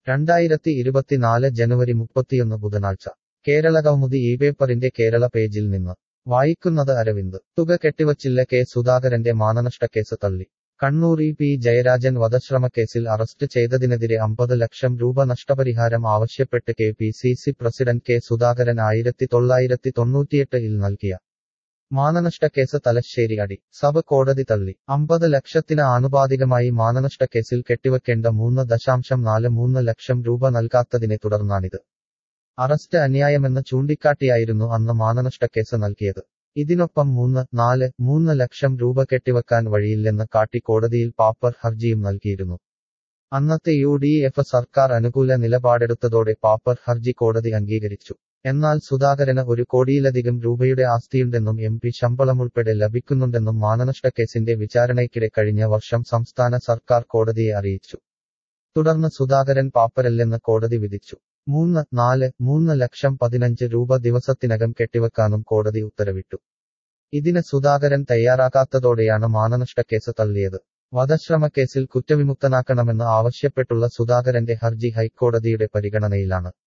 രണ്ടായിരത്തി ഇരുപത്തിനാല് ജനുവരി മുപ്പത്തിയൊന്ന് ബുധനാഴ്ച കേരളകൗമുദി ഈ പേപ്പറിന്റെ കേരള പേജിൽ നിന്ന് വായിക്കുന്നത് അരവിന്ദ് തുക കെട്ടിവച്ചില്ല കെ സുധാകരന്റെ മാനനഷ്ടക്കേസ് തള്ളി കണ്ണൂർ ഇ പി ജയരാജൻ വധശ്രമക്കേസിൽ അറസ്റ്റ് ചെയ്തതിനെതിരെ അമ്പത് ലക്ഷം രൂപ നഷ്ടപരിഹാരം ആവശ്യപ്പെട്ട് K P C C president K Sudhakaran ആയിരത്തി തൊള്ളായിരത്തി തൊണ്ണൂറ്റിയെട്ട് ഇൽ നൽകിയ മാനനഷ്ടക്കേസ് തലശ്ശേരി അടി സഭ കോടതി തള്ളി അമ്പത് ലക്ഷത്തിന് ആനുപാതികമായി മാനനഷ്ടക്കേസിൽ കെട്ടിവെക്കേണ്ട മൂന്ന് ദശാംശം നാല് മൂന്ന് ലക്ഷം രൂപ നൽകാത്തതിനെ തുടർന്നാണിത് അറസ്റ്റ് അന്യായമെന്ന് ചൂണ്ടിക്കാട്ടിയായിരുന്നു അന്ന് മാനനഷ്ടക്കേസ് നൽകിയത് ഇതിനൊപ്പം മൂന്ന് നാല് മൂന്ന് ലക്ഷം രൂപ കെട്ടിവെക്കാൻ വഴിയില്ലെന്ന് കാട്ടി കോടതിയിൽ പാപ്പർ ഹർജിയും നൽകിയിരുന്നു അന്നത്തെ യു ഡി എഫ് സർക്കാർ അനുകൂല നിലപാടെടുത്തതോടെ പാപ്പർ ഹർജി കോടതി അംഗീകരിച്ചു എന്നാൽ സുധാകരന് ഒരു കോടിയിലധികം രൂപയുടെ ആസ്തിയുണ്ടെന്നും എം പി ശമ്പളമുൾപ്പെടെ ലഭിക്കുന്നുണ്ടെന്നും മാനനഷ്ടക്കേസിന്റെ വിചാരണയ്ക്കിടെ കഴിഞ്ഞ വർഷം സംസ്ഥാന സർക്കാർ കോടതിയെ അറിയിച്ചു തുടർന്ന് സുധാകരൻ പാപ്പരല്ലെന്ന് കോടതി വിധിച്ചു മൂന്ന് നാല് മൂന്ന് ലക്ഷം പതിനഞ്ച് രൂപ ദിവസത്തിനകം കെട്ടിവെക്കാനും കോടതി ഉത്തരവിട്ടു ഇതിന് സുധാകരൻ തയ്യാറാക്കാത്തതോടെയാണ് മാനനഷ്ടക്കേസ് തള്ളിയത് വധശ്രമക്കേസിൽ കുറ്റവിമുക്തനാക്കണമെന്ന് ആവശ്യപ്പെട്ടുള്ള സുധാകരന്റെ ഹർജി ഹൈക്കോടതിയുടെ പരിഗണനയിലാണ്